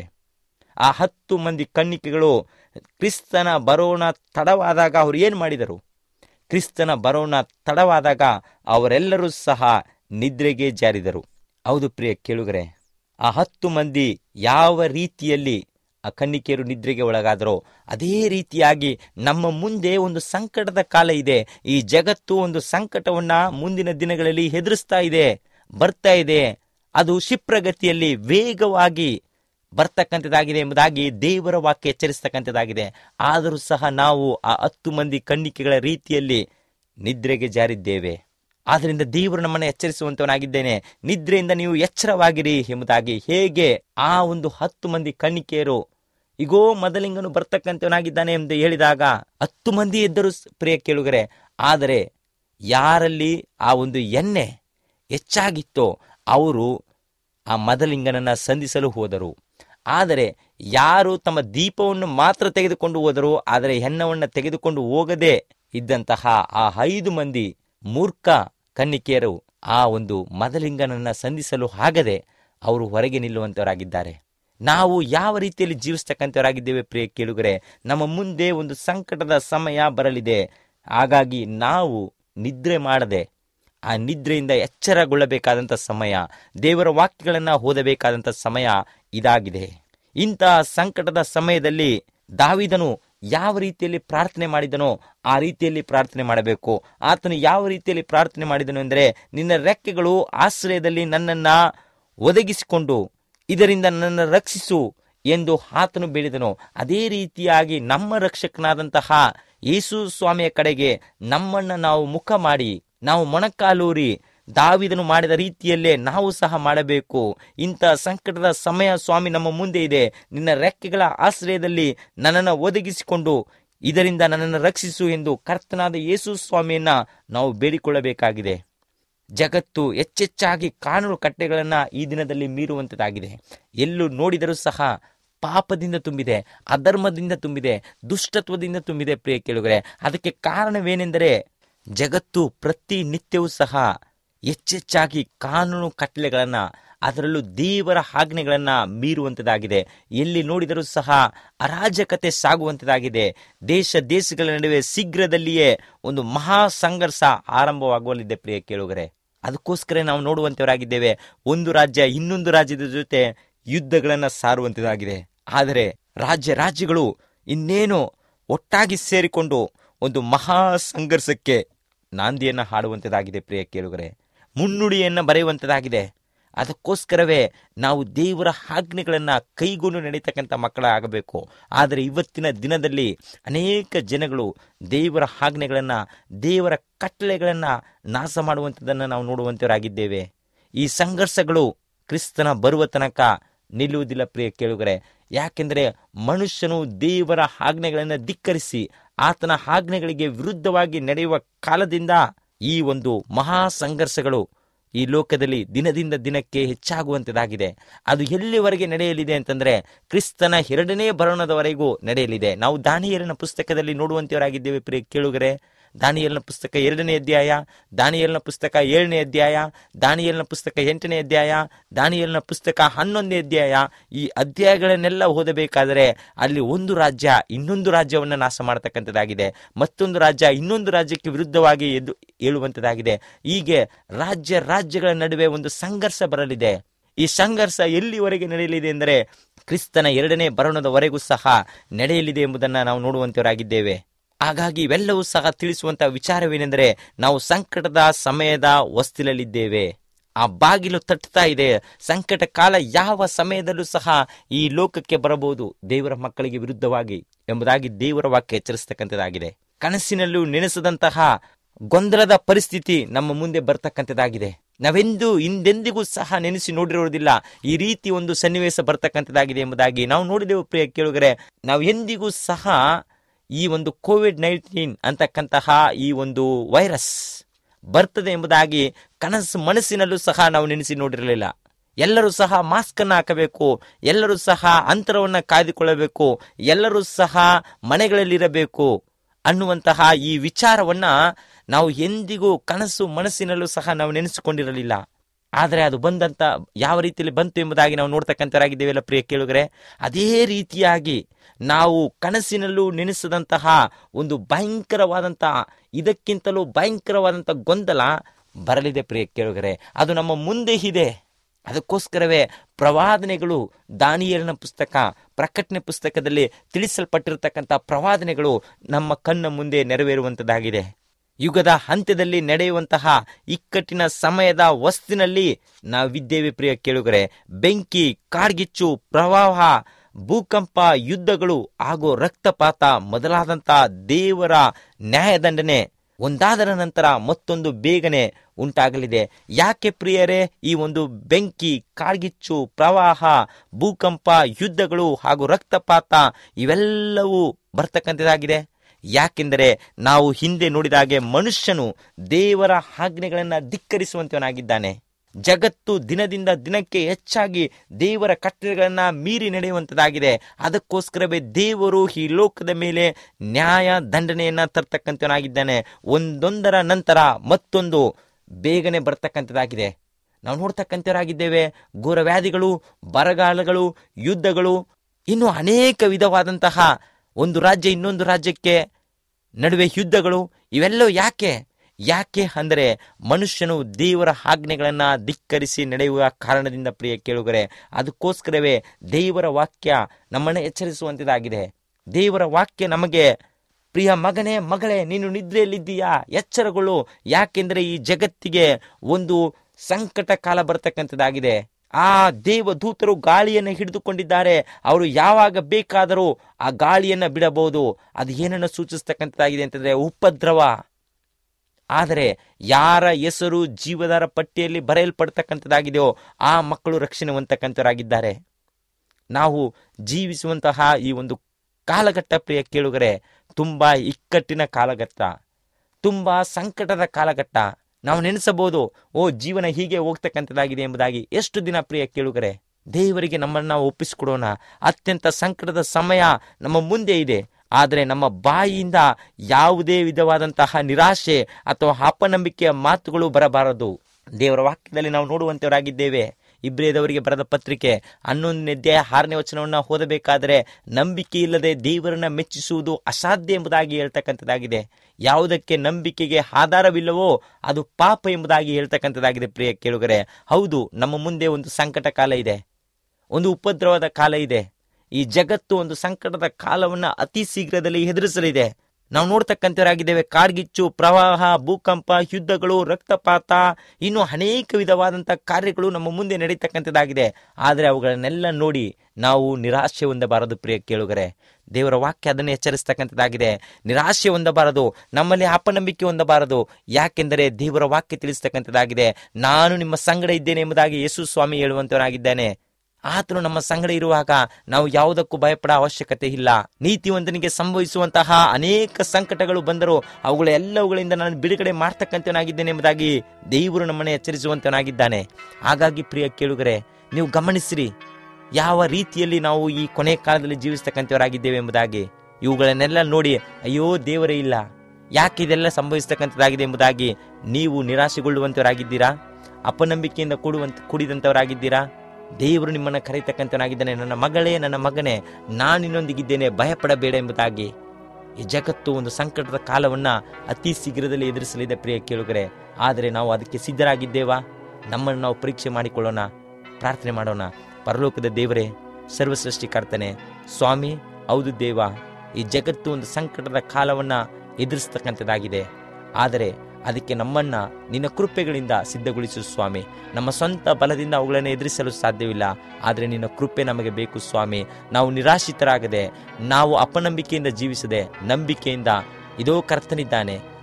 ಆ ಹತ್ತು ಮಂದಿ ಕನ್ನಿಕೆಗಳು ಕ್ರಿಸ್ತನ ಬರೋಣ ತಡವಾದಾಗ ಅವರು ಏನು ಮಾಡಿದರು ಕ್ರಿಸ್ತನ ಬರೋಣ ತಡವಾದಾಗ ಅವರೆಲ್ಲರೂ ಸಹ ನಿದ್ರೆಗೆ ಜಾರಿದರು ಹೌದು ಪ್ರಿಯ ಕೇಳುಗರೆ ಆ ಹತ್ತು ಮಂದಿ ಯಾವ ರೀತಿಯಲ್ಲಿ ಆ ಕನ್ನಿಕೆಯರು ನಿದ್ರೆಗೆ ಒಳಗಾದರೋ ಅದೇ ರೀತಿಯಾಗಿ ನಮ್ಮ ಮುಂದೆ ಒಂದು ಸಂಕಟದ ಕಾಲ ಇದೆ ಈ ಜಗತ್ತು ಒಂದು ಸಂಕಟವನ್ನ ಮುಂದಿನ ದಿನಗಳಲ್ಲಿ ಹೆದರಿಸ್ತಾ ಇದೆ ಬರ್ತಾ ಇದೆ ಅದು ಕ್ಷಿಪ್ರಗತಿಯಲ್ಲಿ ವೇಗವಾಗಿ ಬರ್ತಕ್ಕಂಥದ್ದಾಗಿದೆ ಎಂಬುದಾಗಿ ದೇವರ ವಾಕ್ಯ ಎಚ್ಚರಿಸ್ತಕ್ಕಂಥದ್ದಾಗಿದೆ ಆದರೂ ಸಹ ನಾವು ಆ ಹತ್ತು ಮಂದಿ ಕನ್ನಿಕೆಗಳ ರೀತಿಯಲ್ಲಿ ನಿದ್ರೆಗೆ ಜಾರಿದ್ದೇವೆ ಆದ್ದರಿಂದ ದೇವರು ನಮ್ಮನ್ನು ಎಚ್ಚರಿಸುವಂತವನಾಗಿದ್ದೇನೆ ನಿದ್ರೆಯಿಂದ ನೀವು ಎಚ್ಚರವಾಗಿರಿ ಎಂಬುದಾಗಿ ಹೇಗೆ ಆ ಒಂದು ಹತ್ತು ಮಂದಿ ಕನ್ನಿಕೆಯರು ಇಗೋ ಮೊದಲಿಂಗನು ಬರ್ತಕ್ಕಂಥವನಾಗಿದ್ದಾನೆ ಎಂದು ಹೇಳಿದಾಗ ಹತ್ತು ಮಂದಿ ಎದ್ದರು ಸ್- ಪ್ರಿಯ ಕೇಳುಗರೆ ಆದರೆ ಯಾರಲ್ಲಿ ಆ ಒಂದು ಎಣ್ಣೆ ಹೆಚ್ಚಾಗಿತ್ತೋ ಅವರು ಆ ಮದಲಿಂಗನನ್ನ ಸಂಧಿಸಲು ಹೋದರು ಆದರೆ ಯಾರು ತಮ್ಮ ದೀಪವನ್ನು ಮಾತ್ರ ತೆಗೆದುಕೊಂಡು ಹೋದರು ಆದರೆ ಹೆಣ್ಣವನ್ನು ತೆಗೆದುಕೊಂಡು ಹೋಗದೆ ಇದ್ದಂತಹ ಆ ಐದು ಮಂದಿ ಮೂರ್ಖ ಕನ್ನಿಕೆಯರು ಆ ಒಂದು ಮದಲಿಂಗನನ್ನ ಸಂಧಿಸಲು ಆಗದೆ ಅವರು ಹೊರಗೆ ನಿಲ್ಲುವಂತವರಾಗಿದ್ದಾರೆ ನಾವು ಯಾವ ರೀತಿಯಲ್ಲಿ ಜೀವಿಸ್ತಕ್ಕಂಥವರಾಗಿದ್ದೇವೆ ಪ್ರಿಯ ಕೇಳುಗರೆ ನಮ್ಮ ಮುಂದೆ ಒಂದು ಸಂಕಟದ ಸಮಯ ಬರಲಿದೆ ಹಾಗಾಗಿ ನಾವು ನಿದ್ರೆ ಮಾಡದೆ ಆ ನಿದ್ರೆಯಿಂದ ಎಚ್ಚರಗೊಳ್ಳಬೇಕಾದಂಥ ಸಮಯ ದೇವರ ವಾಕ್ಯಗಳನ್ನು ಓದಬೇಕಾದಂಥ ಸಮಯ ಇದಾಗಿದೆ ಇಂತಹ ಸಂಕಟದ ಸಮಯದಲ್ಲಿ ದಾವಿದನು ಯಾವ ರೀತಿಯಲ್ಲಿ ಪ್ರಾರ್ಥನೆ ಮಾಡಿದನೋ ಆ ರೀತಿಯಲ್ಲಿ ಪ್ರಾರ್ಥನೆ ಮಾಡಬೇಕು ಆತನು ಯಾವ ರೀತಿಯಲ್ಲಿ ಪ್ರಾರ್ಥನೆ ಮಾಡಿದನು ಎಂದರೆ ನಿನ್ನ ರೆಕ್ಕೆಗಳು ಆಶ್ರಯದಲ್ಲಿ ನನ್ನನ್ನ ಒದಗಿಸಿಕೊಂಡು ಇದರಿಂದ ನನ್ನನ್ನು ರಕ್ಷಿಸು ಎಂದು ಆತನು ಬೇಡಿದನು ಅದೇ ರೀತಿಯಾಗಿ ನಮ್ಮ ರಕ್ಷಕನಾದಂತಹ ಯೇಸು ಸ್ವಾಮಿಯ ಕಡೆಗೆ ನಮ್ಮನ್ನ ನಾವು ಮುಖ ಮಾಡಿ ನಾವು ಮೊಣಕಾಲೂರಿ ದಾವಿದನು ಮಾಡಿದ ರೀತಿಯಲ್ಲೇ ನಾವು ಸಹ ಮಾಡಬೇಕು ಇಂಥ ಸಂಕಟದ ಸಮಯ ಸ್ವಾಮಿ ನಮ್ಮ ಮುಂದೆ ಇದೆ ನಿನ್ನ ರೆಕ್ಕೆಗಳ ಆಶ್ರಯದಲ್ಲಿ ನನ್ನನ್ನು ಒದಗಿಸಿಕೊಂಡು ಇದರಿಂದ ನನ್ನನ್ನು ರಕ್ಷಿಸು ಎಂದು ಕರ್ತನಾದ ಯೇಸು ಸ್ವಾಮಿಯನ್ನ ನಾವು ಬೇಡಿಕೊಳ್ಳಬೇಕಾಗಿದೆ ಜಗತ್ತು ಹೆಚ್ಚೆಚ್ಚಾಗಿ ಕಾನೂನು ಕಟ್ಟೆಗಳನ್ನ ಈ ದಿನದಲ್ಲಿ ಮೀರುವಂತದಾಗಿದೆ ಎಲ್ಲೂ ನೋಡಿದರೂ ಸಹ ಪಾಪದಿಂದ ತುಂಬಿದೆ ಅಧರ್ಮದಿಂದ ತುಂಬಿದೆ ದುಷ್ಟತ್ವದಿಂದ ತುಂಬಿದೆ ಪ್ರಿಯ ಕೇಳುಗರೆ ಅದಕ್ಕೆ ಕಾರಣವೇನೆಂದರೆ ಜಗತ್ತು ಪ್ರತಿನಿತ್ಯವೂ ಸಹ ಹೆಚ್ಚೆಚ್ಚಾಗಿ ಕಾನೂನು ಕಟ್ಟಳೆಗಳನ್ನ ಅದರಲ್ಲೂ ದೇವರ ಆಜ್ಞೆಗಳನ್ನ ಮೀರುವಂತದಾಗಿದೆ ಎಲ್ಲಿ ನೋಡಿದರೂ ಸಹ ಅರಾಜಕತೆ ಸಾಗುವಂತದಾಗಿದೆ ದೇಶ ದೇಶಗಳ ನಡುವೆ ಶೀಘ್ರದಲ್ಲಿಯೇ ಒಂದು ಮಹಾ ಸಂಘರ್ಷ ಆರಂಭವಾಗುವಲ್ಲಿದೆ ಪ್ರಿಯ ಕೇಳುಗರೆ ಅದಕ್ಕೋಸ್ಕರ ನಾವು ನೋಡುವಂತವರಾಗಿದ್ದೇವೆ ಒಂದು ರಾಜ್ಯ ಇನ್ನೊಂದು ರಾಜ್ಯದ ಜೊತೆ ಯುದ್ಧಗಳನ್ನ ಸಾರುವಂತದಾಗಿದೆ ಆದರೆ ರಾಜ್ಯ ರಾಜ್ಯಗಳು ಇನ್ನೇನು ಒಟ್ಟಾಗಿ ಸೇರಿಕೊಂಡು ಒಂದು ಮಹಾ ಸಂಘರ್ಷಕ್ಕೆ ನಾಂದಿಯನ್ನ ಹಾಡುವಂತದಾಗಿದೆ ಪ್ರಿಯ ಕೇಳುಗರೆ ಮುನ್ನುಡಿಯನ್ನ ಬರೆಯುವಂತದಾಗಿದೆ ಅದಕ್ಕೋಸ್ಕರವೇ ನಾವು ದೇವರ ಆಜ್ಞೆಗಳನ್ನ ಕೈಗೊಂಡು ನಡೀತಕ್ಕಂಥ ಮಕ್ಕಳಾಗಬೇಕು ಆದರೆ ಇವತ್ತಿನ ದಿನದಲ್ಲಿ ಅನೇಕ ಜನಗಳು ದೇವರ ಆಜ್ಞೆಗಳನ್ನ ದೇವರ ಕಟ್ಟಳೆಗಳನ್ನ ನಾಶ ಮಾಡುವಂಥದ್ದನ್ನು ನಾವು ನೋಡುವಂತವರಾಗಿದ್ದೇವೆ ಈ ಸಂಘರ್ಷಗಳು ಕ್ರಿಸ್ತನ ಬರುವ ತನಕ ನಿಲ್ಲುವುದಿಲ್ಲ ಪ್ರಿಯ ಕೇಳುಗರೆ ಯಾಕೆಂದರೆ ಮನುಷ್ಯನು ದೇವರ ಆಜ್ಞೆಗಳನ್ನು ಧಿಕ್ಕರಿಸಿ ಆತನ ಆಜ್ಞೆಗಳಿಗೆ ವಿರುದ್ಧವಾಗಿ ನಡೆಯುವ ಕಾಲದಿಂದ ಈ ಒಂದು ಮಹಾ ಸಂಘರ್ಷಗಳು ಈ ಲೋಕದಲ್ಲಿ ದಿನದಿಂದ ದಿನಕ್ಕೆ ಹೆಚ್ಚಾಗುವಂತದಾಗಿದೆ ಅದು ಎಲ್ಲಿವರೆಗೆ ನಡೆಯಲಿದೆ ಅಂತಂದ್ರೆ ಕ್ರಿಸ್ತನ ಎರಡನೇ ಬರೋಣದವರೆಗೂ ನಡೆಯಲಿದೆ ನಾವು ದಾನಿಯಲಿನ ಪುಸ್ತಕದಲ್ಲಿ ನೋಡುವಂತವರಾಗಿದ್ದೇವೆ ಪ್ರಿಯ ಕೇಳುಗರೆ ದಾನಿಯಲ್ನ ಪುಸ್ತಕ ಎರಡನೇ ಅಧ್ಯಾಯ ದಾನಿಯಲ್ನ ಪುಸ್ತಕ ಏಳನೇ ಅಧ್ಯಾಯ ದಾನಿಯಲ್ನ ಪುಸ್ತಕ ಎಂಟನೇ ಅಧ್ಯಾಯ ದಾನಿಯಲ್ನ ಪುಸ್ತಕ ಹನ್ನೊಂದನೇ ಅಧ್ಯಾಯ ಈ ಅಧ್ಯಾಯಗಳನ್ನೆಲ್ಲ ಓದಬೇಕಾದರೆ ಅಲ್ಲಿ ಒಂದು ರಾಜ್ಯ ಇನ್ನೊಂದು ರಾಜ್ಯವನ್ನು ನಾಶ ಮಾಡತಕ್ಕಂಥದ್ದಾಗಿದೆ ಮತ್ತೊಂದು ರಾಜ್ಯ ಇನ್ನೊಂದು ರಾಜ್ಯಕ್ಕೆ ವಿರುದ್ಧವಾಗಿ ಎದ್ದು ಏಳುವಂಥದ್ದಾಗಿದೆ ಹೀಗೆ ರಾಜ್ಯ ರಾಜ್ಯಗಳ ನಡುವೆ ಒಂದು ಸಂಘರ್ಷ ಬರಲಿದೆ ಈ ಸಂಘರ್ಷ ಎಲ್ಲಿವರೆಗೆ ನಡೆಯಲಿದೆ ಎಂದರೆ ಕ್ರಿಸ್ತನ ಎರಡನೇ ಬರೋಣದವರೆಗೂ ಸಹ ನಡೆಯಲಿದೆ ಎಂಬುದನ್ನು ನಾವು ನೋಡುವಂತವರಾಗಿದ್ದೇವೆ ಹಾಗಾಗಿ ಇವೆಲ್ಲವೂ ಸಹ ತಿಳಿಸುವಂತಹ ವಿಚಾರವೇನೆಂದರೆ ನಾವು ಸಂಕಟದ ಸಮಯದ ಹೊಸ್ತಿಲಲ್ಲಿದ್ದೇವೆ ಆ ಬಾಗಿಲು ತಟ್ಟುತ್ತಾ ಇದೆ ಸಂಕಟ ಕಾಲ ಯಾವ ಸಮಯದಲ್ಲೂ ಸಹ ಈ ಲೋಕಕ್ಕೆ ಬರಬಹುದು ದೇವರ ಮಕ್ಕಳಿಗೆ ವಿರುದ್ಧವಾಗಿ ಎಂಬುದಾಗಿ ದೇವರ ವಾಕ್ಯ ಎಚ್ಚರಿಸ್ತಕ್ಕಂಥದ್ದಾಗಿದೆ ಕನಸಿನಲ್ಲೂ ನೆನೆಸದಂತಹ ಗೊಂದಲದ ಪರಿಸ್ಥಿತಿ ನಮ್ಮ ಮುಂದೆ ಬರ್ತಕ್ಕಂಥದ್ದಾಗಿದೆ ನಾವೆಂದು ಹಿಂದೆಂದಿಗೂ ಸಹ ನೆನೆಸಿ ನೋಡಿರುವುದಿಲ್ಲ ಈ ರೀತಿ ಒಂದು ಸನ್ನಿವೇಶ ಬರ್ತಕ್ಕಂಥದ್ದಾಗಿದೆ ಎಂಬುದಾಗಿ ನಾವು ನೋಡಿದೆವು ಪ್ರಿಯ ಕೇಳುಗರೆ ನಾವು ಎಂದಿಗೂ ಸಹ ಈ ಒಂದು ಕೋವಿಡ್ ನೈನ್ಟೀನ್ ಅಂತಕ್ಕಂತಹ ಈ ಒಂದು ವೈರಸ್ ಬರ್ತದೆ ಎಂಬುದಾಗಿ ಕನಸು ಮನಸ್ಸಿನಲ್ಲೂ ಸಹ ನಾವು ನೆನೆಸಿ ನೋಡಿರಲಿಲ್ಲ ಎಲ್ಲರೂ ಸಹ ಮಾಸ್ಕ್ ಅನ್ನು ಹಾಕಬೇಕು ಎಲ್ಲರೂ ಸಹ ಅಂತರವನ್ನು ಕಾಯ್ದುಕೊಳ್ಳಬೇಕು ಎಲ್ಲರೂ ಸಹ ಮನೆಗಳಲ್ಲಿರಬೇಕು ಅನ್ನುವಂತಹ ಈ ವಿಚಾರವನ್ನ ನಾವು ಎಂದಿಗೂ ಕನಸು ಮನಸ್ಸಿನಲ್ಲೂ ಸಹ ನಾವು ನೆನೆಸಿಕೊಂಡಿರಲಿಲ್ಲ ಆದರೆ ಅದು ಬಂದಂತ ಯಾವ ರೀತಿಯಲ್ಲಿ ಬಂತು ಎಂಬುದಾಗಿ ನಾವು ನೋಡ್ತಕ್ಕಂಥರಾಗಿದ್ದೇವೆಲ್ಲ ಪ್ರಿಯ ಕೇಳುಗರೆ ಅದೇ ರೀತಿಯಾಗಿ ನಾವು ಕನಸಿನಲ್ಲೂ ನೆನೆಸದಂತಹ ಒಂದು ಭಯಂಕರವಾದಂತಹ ಇದಕ್ಕಿಂತಲೂ ಭಯಂಕರವಾದಂತಹ ಗೊಂದಲ ಬರಲಿದೆ ಪ್ರಿಯ ಕೇಳುಗರೆ ಅದು ನಮ್ಮ ಮುಂದೆ ಇದೆ ಅದಕ್ಕೋಸ್ಕರವೇ ಪ್ರವಾದನೆಗಳು ದಾನಿಯಲಿನ ಪುಸ್ತಕ ಪ್ರಕಟಣೆ ಪುಸ್ತಕದಲ್ಲಿ ತಿಳಿಸಲ್ಪಟ್ಟಿರತಕ್ಕಂಥ ಪ್ರವಾದನೆಗಳು ನಮ್ಮ ಕಣ್ಣ ಮುಂದೆ ನೆರವೇರುವಂಥದ್ದಾಗಿದೆ ಯುಗದ ಅಂತ್ಯದಲ್ಲಿ ನಡೆಯುವಂತಹ ಇಕ್ಕಟ್ಟಿನ ಸಮಯದ ವಸ್ತಿನಲ್ಲಿ ನಾವಿದ್ದೇವೆ ಪ್ರಿಯ ಕೇಳುಗರೆ ಬೆಂಕಿ ಕಾಡ್ಗಿಚ್ಚು ಪ್ರವಾಹ ಭೂಕಂಪ ಯುದ್ಧಗಳು ಹಾಗೂ ರಕ್ತಪಾತ ಮೊದಲಾದಂತಹ ದೇವರ ನ್ಯಾಯದಂಡನೆ ಒಂದಾದರ ನಂತರ ಮತ್ತೊಂದು ಬೇಗನೆ ಉಂಟಾಗಲಿದೆ ಯಾಕೆ ಪ್ರಿಯರೇ ಈ ಒಂದು ಬೆಂಕಿ ಕಾಡ್ಗಿಚ್ಚು ಪ್ರವಾಹ ಭೂಕಂಪ ಯುದ್ಧಗಳು ಹಾಗೂ ರಕ್ತಪಾತ ಇವೆಲ್ಲವೂ ಬರ್ತಕ್ಕಂಥದ್ದಾಗಿದೆ ಯಾಕೆಂದರೆ ನಾವು ಹಿಂದೆ ನೋಡಿದ ಹಾಗೆ ಮನುಷ್ಯನು ದೇವರ ಆಜ್ಞೆಗಳನ್ನು ಧಿಕ್ಕರಿಸುವಂತವನಾಗಿದ್ದಾನೆ ಜಗತ್ತು ದಿನದಿಂದ ದಿನಕ್ಕೆ ಹೆಚ್ಚಾಗಿ ದೇವರ ಕಟ್ಟಳೆಗಳನ್ನ ಮೀರಿ ನಡೆಯುವಂಥದ್ದಾಗಿದೆ ಅದಕ್ಕೋಸ್ಕರವೇ ದೇವರು ಈ ಲೋಕದ ಮೇಲೆ ನ್ಯಾಯ ದಂಡನೆಯನ್ನ ತರ್ತಕ್ಕಂಥವನಾಗಿದ್ದಾನೆ ಒಂದೊಂದರ ನಂತರ ಮತ್ತೊಂದು ಬೇಗನೆ ಬರ್ತಕ್ಕಂಥದ್ದಾಗಿದೆ ನಾವು ನೋಡ್ತಕ್ಕಂಥವರಾಗಿದ್ದೇವೆ ಘೋರ ವ್ಯಾಧಿಗಳು ಬರಗಾಲಗಳು ಯುದ್ಧಗಳು ಇನ್ನು ಅನೇಕ ವಿಧವಾದಂತಹ ಒಂದು ರಾಜ್ಯ ಇನ್ನೊಂದು ರಾಜ್ಯಕ್ಕೆ ನಡುವೆ ಯುದ್ಧಗಳು ಇವೆಲ್ಲವೂ ಯಾಕೆ ಯಾಕೆ ಅಂದರೆ ಮನುಷ್ಯನು ದೇವರ ಆಜ್ಞೆಗಳನ್ನ ಧಿಕ್ಕರಿಸಿ ನಡೆಯುವ ಕಾರಣದಿಂದ ಪ್ರಿಯ ಕೇಳುಗರೆ ಅದಕ್ಕೋಸ್ಕರವೇ ದೇವರ ವಾಕ್ಯ ನಮ್ಮನ್ನು ಎಚ್ಚರಿಸುವಂಥದ್ದಾಗಿದೆ ದೇವರ ವಾಕ್ಯ ನಮಗೆ ಪ್ರಿಯ ಮಗನೇ ಮಗಳೇ ನೀನು ನಿದ್ರೆಯಲ್ಲಿದ್ದೀಯಾ ಎಚ್ಚರಗಳು ಯಾಕೆಂದರೆ ಈ ಜಗತ್ತಿಗೆ ಒಂದು ಸಂಕಟ ಕಾಲ ಬರ್ತಕ್ಕಂಥದ್ದಾಗಿದೆ ಆ ದೇವದೂತರು ಗಾಳಿಯನ್ನು ಹಿಡಿದುಕೊಂಡಿದ್ದಾರೆ ಅವರು ಯಾವಾಗ ಬೇಕಾದರೂ ಆ ಗಾಳಿಯನ್ನ ಬಿಡಬಹುದು ಅದು ಏನನ್ನು ಸೂಚಿಸ್ತಕ್ಕಂಥದ್ದಾಗಿದೆ ಅಂತಂದ್ರೆ ಉಪದ್ರವ ಆದರೆ ಯಾರ ಹೆಸರು ಜೀವದಾರ ಪಟ್ಟಿಯಲ್ಲಿ ಬರೆಯಲ್ಪಡ್ತಕ್ಕಂಥದ್ದಾಗಿದೆಯೋ ಆ ಮಕ್ಕಳು ರಕ್ಷಣೆ ಹೊಂದತಕ್ಕಂಥವರಾಗಿದ್ದಾರೆ ನಾವು ಜೀವಿಸುವಂತಹ ಈ ಒಂದು ಕಾಲಘಟ್ಟ ಪ್ರಿಯ ಕೇಳುಗರೆ ತುಂಬಾ ಇಕ್ಕಟ್ಟಿನ ಕಾಲಘಟ್ಟ ತುಂಬಾ ಸಂಕಟದ ಕಾಲಘಟ್ಟ ನಾವು ನೆನೆಸಬಹುದು ಓ ಜೀವನ ಹೀಗೆ ಹೋಗ್ತಕ್ಕಂಥದ್ದಾಗಿದೆ ಎಂಬುದಾಗಿ ಎಷ್ಟು ದಿನ ಪ್ರಿಯ ಕೇಳುಗರೆ ದೇವರಿಗೆ ನಮ್ಮನ್ನು ನಾವು ಒಪ್ಪಿಸಿಕೊಡೋಣ ಅತ್ಯಂತ ಸಂಕಟದ ಸಮಯ ನಮ್ಮ ಮುಂದೆ ಇದೆ ಆದರೆ ನಮ್ಮ ಬಾಯಿಯಿಂದ ಯಾವುದೇ ವಿಧವಾದಂತಹ ನಿರಾಶೆ ಅಥವಾ ಅಪನಂಬಿಕೆಯ ಮಾತುಗಳು ಬರಬಾರದು ದೇವರ ವಾಕ್ಯದಲ್ಲಿ ನಾವು ನೋಡುವಂತವರಾಗಿದ್ದೇವೆ ಇಬ್ರಿಯದವರಿಗೆ ಬರೆದ ಪತ್ರಿಕೆ ಹನ್ನೊಂದನೇ ಅಧ್ಯಾಯ ಆರನೇ ವಚನವನ್ನ ಓದಬೇಕಾದರೆ ನಂಬಿಕೆ ಇಲ್ಲದೆ ದೇವರನ್ನ ಮೆಚ್ಚಿಸುವುದು ಅಸಾಧ್ಯ ಎಂಬುದಾಗಿ ಹೇಳ್ತಕ್ಕಂಥದ್ದಾಗಿದೆ ಯಾವುದಕ್ಕೆ ನಂಬಿಕೆಗೆ ಆಧಾರವಿಲ್ಲವೋ ಅದು ಪಾಪ ಎಂಬುದಾಗಿ ಹೇಳ್ತಕ್ಕಂಥದ್ದಾಗಿದೆ ಪ್ರಿಯ ಕೇಳುಗರೆ ಹೌದು ನಮ್ಮ ಮುಂದೆ ಒಂದು ಸಂಕಟ ಕಾಲ ಇದೆ ಒಂದು ಉಪದ್ರವದ ಕಾಲ ಇದೆ ಈ ಜಗತ್ತು ಒಂದು ಸಂಕಟದ ಕಾಲವನ್ನ ಅತಿ ಶೀಘ್ರದಲ್ಲಿ ಎದುರಿಸಲಿದೆ ನಾವು ನೋಡ್ತಕ್ಕಂಥವರಾಗಿದ್ದೇವೆ ಕಾರ್ಗಿಚ್ಚು ಪ್ರವಾಹ ಭೂಕಂಪ ಯುದ್ಧಗಳು ರಕ್ತಪಾತ ಇನ್ನು ಅನೇಕ ವಿಧವಾದಂತಹ ಕಾರ್ಯಗಳು ನಮ್ಮ ಮುಂದೆ ನಡೀತಕ್ಕಂಥದ್ದಾಗಿದೆ ಆದರೆ ಅವುಗಳನ್ನೆಲ್ಲ ನೋಡಿ ನಾವು ನಿರಾಶೆ ಹೊಂದಬಾರದು ಪ್ರಿಯ ಕೇಳುಗರೆ ದೇವರ ವಾಕ್ಯ ಅದನ್ನು ಎಚ್ಚರಿಸ್ತಕ್ಕಂಥದ್ದಾಗಿದೆ ನಿರಾಶೆ ಹೊಂದಬಾರದು ನಮ್ಮಲ್ಲಿ ಅಪನಂಬಿಕೆ ಹೊಂದಬಾರದು ಯಾಕೆಂದರೆ ದೇವರ ವಾಕ್ಯ ತಿಳಿಸ್ತಕ್ಕಂಥದ್ದಾಗಿದೆ ನಾನು ನಿಮ್ಮ ಸಂಗಡ ಇದ್ದೇನೆ ಎಂಬುದಾಗಿ ಯೇಸು ಸ್ವಾಮಿ ಹೇಳುವಂತವನಾಗಿದ್ದಾನೆ ಆತನು ನಮ್ಮ ಸಂಗಡ ಇರುವಾಗ ನಾವು ಯಾವುದಕ್ಕೂ ಭಯಪಡ ಅವಶ್ಯಕತೆ ಇಲ್ಲ ನೀತಿವಂತನಿಗೆ ಸಂಭವಿಸುವಂತಹ ಅನೇಕ ಸಂಕಟಗಳು ಬಂದರೂ ಅವುಗಳ ಎಲ್ಲವುಗಳಿಂದ ನಾನು ಬಿಡುಗಡೆ ಮಾಡ್ತಕ್ಕಂಥವನಾಗಿದ್ದೇನೆ ಎಂಬುದಾಗಿ ದೇವರು ನಮ್ಮನ್ನು ಎಚ್ಚರಿಸುವಂತವನಾಗಿದ್ದಾನೆ ಹಾಗಾಗಿ ಪ್ರಿಯ ಕೇಳುಗರೆ ನೀವು ಗಮನಿಸಿರಿ ಯಾವ ರೀತಿಯಲ್ಲಿ ನಾವು ಈ ಕೊನೆ ಕಾಲದಲ್ಲಿ ಜೀವಿಸ್ತಕ್ಕಂಥವರಾಗಿದ್ದೇವೆ ಎಂಬುದಾಗಿ ಇವುಗಳನ್ನೆಲ್ಲ ನೋಡಿ ಅಯ್ಯೋ ದೇವರೇ ಇಲ್ಲ ಯಾಕೆ ಇದೆಲ್ಲ ಸಂಭವಿಸ್ತಕ್ಕಂಥದ್ದಾಗಿದೆ ಎಂಬುದಾಗಿ ನೀವು ನಿರಾಶೆಗೊಳ್ಳುವಂತವರಾಗಿದ್ದೀರಾ ಅಪನಂಬಿಕೆಯಿಂದ ಕೂಡುವಂತ ಕೂಡಿದಂಥವರಾಗಿದ್ದೀರಾ ದೇವರು ನಿಮ್ಮನ್ನು ಕರೆಯತಕ್ಕಂಥನಾಗಿದ್ದಾನೆ ನನ್ನ ಮಗಳೇ ನನ್ನ ಮಗನೇ ನಾನು ನಿನ್ನೊಂದಿಗಿದ್ದೇನೆ ಭಯಪಡಬೇಡ ಎಂಬುದಾಗಿ ಈ ಜಗತ್ತು ಒಂದು ಸಂಕಟದ ಕಾಲವನ್ನ ಅತಿ ಶೀಘ್ರದಲ್ಲಿ ಎದುರಿಸಲಿದೆ ಪ್ರಿಯ ಕೇಳುಗರೆ ಆದರೆ ನಾವು ಅದಕ್ಕೆ ಸಿದ್ಧರಾಗಿದ್ದೇವಾ ನಮ್ಮನ್ನು ನಾವು ಪರೀಕ್ಷೆ ಮಾಡಿಕೊಳ್ಳೋಣ ಪ್ರಾರ್ಥನೆ ಮಾಡೋಣ ಪರಲೋಕದ ದೇವರೇ ಸರ್ವಸೃಷ್ಟಿಕರ್ತನೆ ಸ್ವಾಮಿ ಹೌದು ದೇವ ಈ ಜಗತ್ತು ಒಂದು ಸಂಕಟದ ಕಾಲವನ್ನ ಎದುರಿಸ್ತಕ್ಕಂಥದ್ದಾಗಿದೆ ಆದರೆ ಅದಕ್ಕೆ ನಮ್ಮನ್ನ ನಿನ್ನ ಕೃಪೆಗಳಿಂದ ಸಿದ್ಧಗೊಳಿಸು ಸ್ವಾಮಿ ನಮ್ಮ ಸ್ವಂತ ಬಲದಿಂದ ಅವುಗಳನ್ನು ಎದುರಿಸಲು ಸಾಧ್ಯವಿಲ್ಲ ಆದರೆ ನಿನ್ನ ಕೃಪೆ ನಮಗೆ ಬೇಕು ಸ್ವಾಮಿ ನಾವು ನಿರಾಶಿತರಾಗದೆ ನಾವು ಅಪನಂಬಿಕೆಯಿಂದ ಜೀವಿಸದೆ ನಂಬಿಕೆಯಿಂದ ಇದೋ ಕರ್ತನಿದ್ದಾನೆ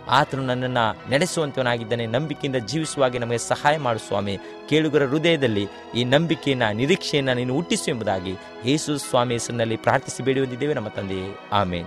ಆತನು ನನ್ನನ್ನು ನಡೆಸುವಂತವನಾಗಿದ್ದಾನೆ ನಂಬಿಕೆಯಿಂದ ಜೀವಿಸುವಾಗೆ ನಮಗೆ ಸಹಾಯ ಮಾಡು ಸ್ವಾಮಿ ಕೇಳುಗರ ಹೃದಯದಲ್ಲಿ ಈ ನಂಬಿಕೆಯನ್ನ ನಿರೀಕ್ಷೆಯನ್ನ ನೀನು ಹುಟ್ಟಿಸು ಎಂಬುದಾಗಿ ಯೇಸು ಸ್ವಾಮಿ ಹೆಸರಿನಲ್ಲಿ ಪ್ರಾರ್ಥಿಸಿ ಬೇಡಿ ಹೊಂದಿದ್ದೇವೆ ನಮ್ಮ ತಂದೆಯೇ ಆಮೇನ್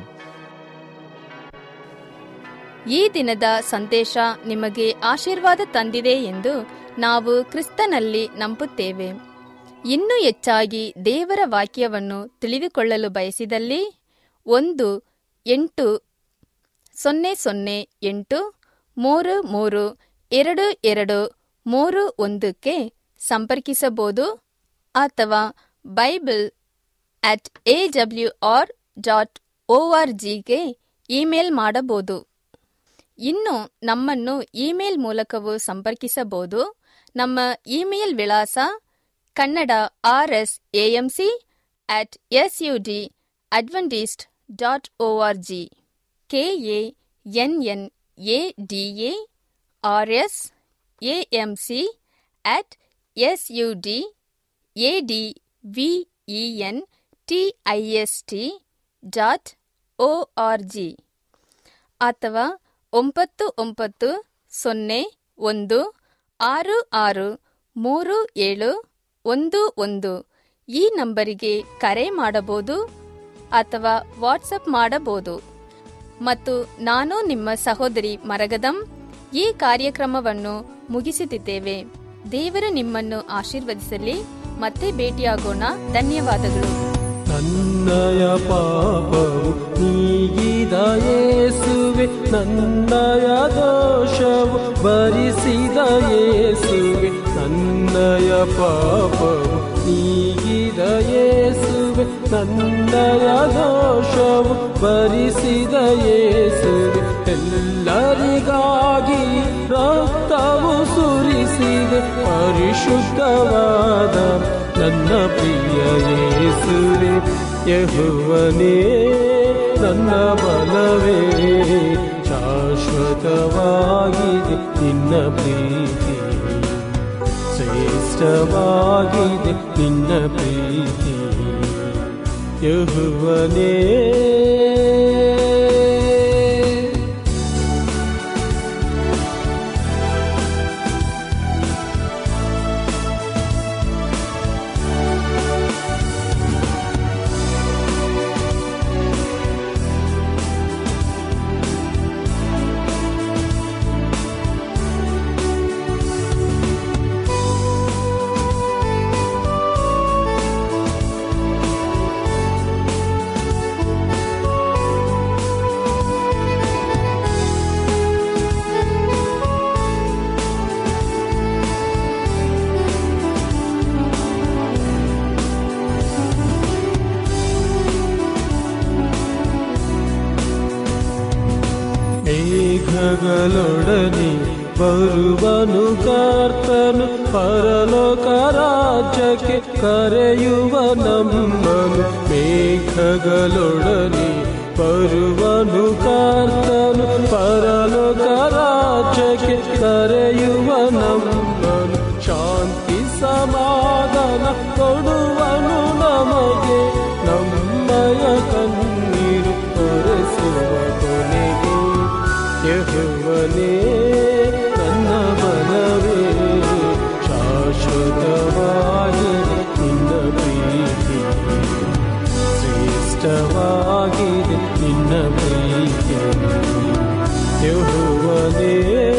ಈ ದಿನದ ಸಂದೇಶ ನಿಮಗೆ ಆಶೀರ್ವಾದ ತಂದಿದೆ ಎಂದು ನಾವು ಕ್ರಿಸ್ತನಲ್ಲಿ ನಂಬುತ್ತೇವೆ ಇನ್ನೂ ಹೆಚ್ಚಾಗಿ ದೇವರ ವಾಕ್ಯವನ್ನು ತಿಳಿದುಕೊಳ್ಳಲು ಬಯಸಿದಲ್ಲಿ ಒಂದು ಎಂಟು ಸೊನ್ನೆ ಸೊನ್ನೆ ಎಂಟು ಮೂರು ಮೂರು ಎರಡು ಎರಡು ಮೂರು ಒಂದಕ್ಕೆ ಸಂಪರ್ಕಿಸಬಹುದು ಅಥವಾ Bible at A W R dot O R ಜಿಗೆ ಇಮೇಲ್ ಮಾಡಬಹುದು ಇನ್ನು ನಮ್ಮನ್ನು ಇಮೇಲ್ ಮೂಲಕವೂ ಸಂಪರ್ಕಿಸಬಹುದು ನಮ್ಮ ಇಮೇಲ್ ವಿಳಾಸ Kannada R S AMC at S U D Adventist dot O R G K A N N A D A R S AM C at S U D A D V E N T I S T dot O R G ಅಥವಾ ಒಂಬತ್ತು ಒಂಬತ್ತು ಸೊನ್ನೆ ಒಂದು ಆರು ಆರು ಮೂರು ಏಳು ಒಂದು ಒಂದು ಈ ನಂಬರಿಗೆ ಕರೆ ಮಾಡಬಹುದು ಅಥವಾ ವಾಟ್ಸಪ್ ಮಾಡಬಹುದು ಮತ್ತು ನಾನು ನಿಮ್ಮ ಸಹೋದರಿ ಮರಗದಂ ಈ ಕಾರ್ಯಕ್ರಮವನ್ನು ಮುಗಿಸುತ್ತಿದ್ದೇವೆ ದೇವರು ನಿಮ್ಮನ್ನು ಆಶೀರ್ವದಿಸಲಿ ಮತ್ತೆ ಭೇಟಿಯಾಗೋಣ ಧನ್ಯವಾದಗಳು ನನ್ನಯ ಪಾಪವು ನೀಗಿದ ಯೇಸುವೆ ನನ್ನಯ ದೋಷವು ಭರಿಸಿದ ಯೇಸುವೆ ನನ್ನಯ ಪಾಪವು ನೀಗಿದ ಯೇಸುವೆ ನನ್ನಯ ದೋಷವು ಭರಿಸಿದ ಯೇಸುವೆ ಎಲ್ಲರಿಗಾಗಿ ರಕ್ತವು ಸುರಿಸಿದೆ ಪರಿಶುದ್ಧವಾದ ನನ್ನ ಪ್ರಿಯ ಯೇಸುವೆ ಯಹುವನೇ ನನ್ನ ಬಲವೇ ಶಾಶ್ವತವಾಗಿದೆ ನಿನ್ನ ಪ್ರೀತಿ ಶ್ರೇಷ್ಠವಾಗಿದೆ ನಿನ್ನ ಪ್ರೀತಿ ಯಹುವನೇ ಮೇಘಗಳೊಡನೆ ಬರುವನು ಕರ್ತನು ಪರಲೋಕ ರಾಜ್ಯಕ್ಕೆ ಕರೆಯುವ ನಮ್ಮನು ಮೇಘಗಳೊಡನೆ ಬರುವನು ಕರ್ತನು ಪರಲೋಕ ರಾಜ್ಯಕ್ಕೆ ಕರೆಯುವ ನಮ್ಮನು ಶಾಂತಿ ಸಮಾಧಾನ ಕೊಡುವನು ನಮಗೆ ನಮ್ಮಯ ಕಣ್ಣೀರು ತೋರಿಸುವ ಕೊನೆಗೆ ಯಹುವನೇ ನನ್ನ ಬಲವೇ ಶಾಶ್ವತವಾಗಿದೆ ನಿನ್ನ ಪ್ರೀತಿ ಶ್ರೇಷ್ಠವಾಗಿದೆ ನಿನ್ನ ಪ್ರೀತಿ ಯಹುವನೇ